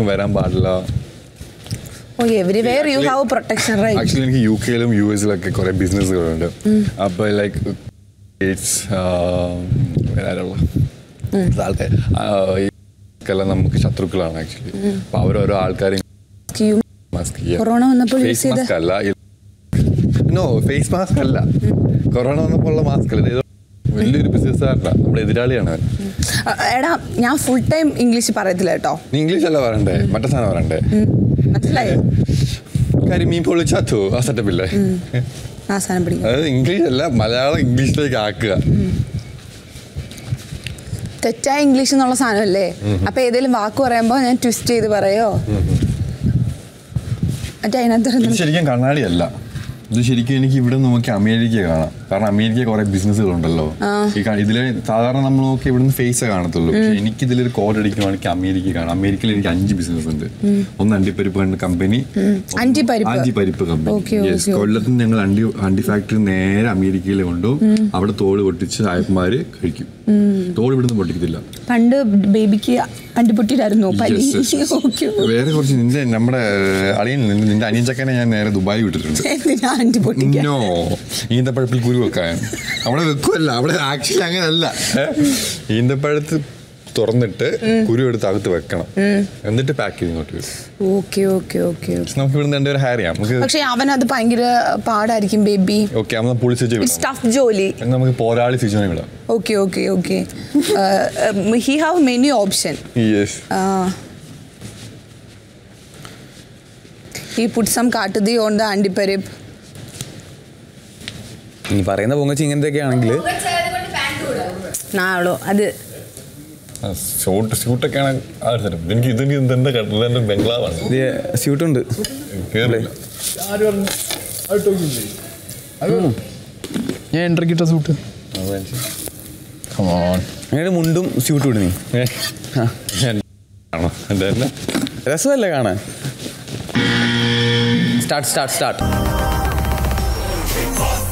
ആർക്കും വരാൻ പാടില്ല oh everywhere you have protection right actually എനിക്ക് ു കെയിലും യു എസിലൊക്കെ കുറെ ബിസിനസ്സുകളുണ്ട് അപ്പോൾ ലൈക്ക് ആൾക്കാർ എല്ലാം നമുക്ക് ശത്രുക്കളാണ് ആക്ച്വലി അപ്പോൾ അവരോരോ ആൾക്കാരെ മാസ്ക് കൊറോണ വന്നപ്പോൾ യൂസ് ഫേസ് ചെയ്ത മാസ്ക് അല്ല നോ ഫേസ് മാസ്ക് അല്ല കൊറോണ വന്നപ്പോൾ ഉള്ള മാസ്ക് അല്ല ഇത് വലിയൊരു ബിസിനസ്സുകാരല്ല നമ്മുടെ എതിരാളിയാണ് അവൻ എടാ ഞാൻ ഫുൾ ടൈം ഇംഗ്ലീഷ് പറയത്തില്ല കേട്ടോ നീ ഇംഗ്ലീഷ് അല്ല പറയണ്ടേ മറ്റേ സാധനം പറയണ്ടേ മനസ്സിലായോ കാര്യം മീൻ പൊളിച്ചാത്തു ആ സെറ്റപ്പില്ലേ ആ സാധനം പിടിക്കും അതായത് ഇംഗ്ലീഷ് അല്ല മലയാളം ഇംഗ്ലീഷിലേക്ക് ആക്കുക തെറ്റായ ഇംഗ്ലീഷ് എന്നുള്ള സാധനമല്ലേ അപ്പൊ ഏതെങ്കിലും വാക്ക് പറയുമ്പോ ഞാൻ ട്വിസ്റ്റ് ചെയ്ത് പറയോ മറ്റേ അതിനകത്ത് ഇത് ഇരുന്ന് ശരിക്കും കണ്ണാടിയല്ല ഇത് ശരിക്കും എനിക്ക് ഇവിടെ നോക്കി അമേരിക്ക കാണാം കാരണം അമേരിക്ക കുറെ ബിസിനസ്സുകളുണ്ടല്ലോ ഈ ക- ഇതില് സാധാരണ നമ്മൾ നോക്കി ഇവിടുന്ന് ഫേസ് കാണത്തുള്ളൂ പക്ഷെ എനിക്ക് ഇതിലൊരു കോഡ് അടിക്കുവാണെങ്കിൽ അമേരിക്ക കാണാം അമേരിക്കയിൽ എനിക്ക് അഞ്ച് ബിസിനസ് ഉണ്ട് ഒന്ന് അണ്ടിപ്പരിപ്പ് കമ്പനി അണ്ടിപ്പരിപ്പ്. അണ്ടിപ്പരിപ്പ് കമ്പനി Okay, യെസ് okay. കൊല്ലത്ത് നിന്ന് ഞങ്ങൾ അണ്ടി അണ്ടി ഫാക്ടറി നേരെ അമേരിക്കയിൽ കൊണ്ടുപോകും അവിടെ തോട് പൊട്ടിച്ച് സായന്മാര് കഴിക്കും തോട് ഇവിടുന്ന് പൊട്ടിക്കത്തില്ല പണ്ട് ബേബിക്ക് അണ്ടിപ്പൊട്ടിയിലായിരുന്നു പനി Yes, yes, yes. ഓക്കെ വേറെ കുറച്ച് നിന്റെ നമ്മുടെ അളിയൻ നിന്റെ അനിയൻ ചക്കനെ ഞാൻ നേരെ ദുബായി വിട്ടിട്ടുണ്ട് എന്തിനാ അണ്ടിപ്പൊട്ടിക്കാൻ നോ ഈന്തപ്പഴത്തിൽ കുരു വെക്കാൻ അവിടെ വെക്കുമല്ല അവിടെ ആക്ച്വലി അങ്ങനല്ല ഏ? ഈന്തപ്പഴത്ത് തുറന്നിട്ട് കുരു എടുത്ത് അകത്ത് വെക്കണം എന്നിട്ട് പാക്ക് ചെയ്ത് ഇങ്ങോട്ട് വരും ഓക്കെ ഓക്കെ ഓക്കെ പക്ഷെ നമുക്ക് ഇവിടുന്ന് രണ്ടുപേരും ഹയർ ചെയ്യാം നമുക്ക് പക്ഷെ അവനത് ഭയങ്കര പാടായിരിക്കും ബേബി ഓക്കെ നമ്മൾ പുളിച്ച് വിടാം സ്റ്റഫ് ജോലി എന്നാ നമുക്ക് പോരാളി സിജോനെ വിടാം okay okay okay he have many option yes he put some കാട്ടുതീ on the അണ്ടിപ്പരിപ്പ് നീ പറയുന്ന പൊങ്ങച്ച് ഇങ്ങനത്തെയൊക്കെ ആണെങ്കിൽ നാളോ അത് ഷൂട്ട് ഷൂട്ടൊക്കെയാണ് ആ ഒരു തരം എനിക്ക് ഇതിന് ഇതെന്റെ ഇതെന്റെ ബംഗ്ലാവാണ് സ്യൂട്ടുണ്ട് കേറില്ല ഞാൻ എൻട്രിക്ക് ഇട്ട സൂട്ട് കമോൺ അങ്ങനെ മുണ്ടും സ്യൂട്ടും ഇടുന്നേ ആണോ എൻ്റെ തന്നെ രസമല്ലേ കാണാൻ സ്റ്റാർട്ട് സ്റ്റാർട്ട് സ്റ്റാർട്ട്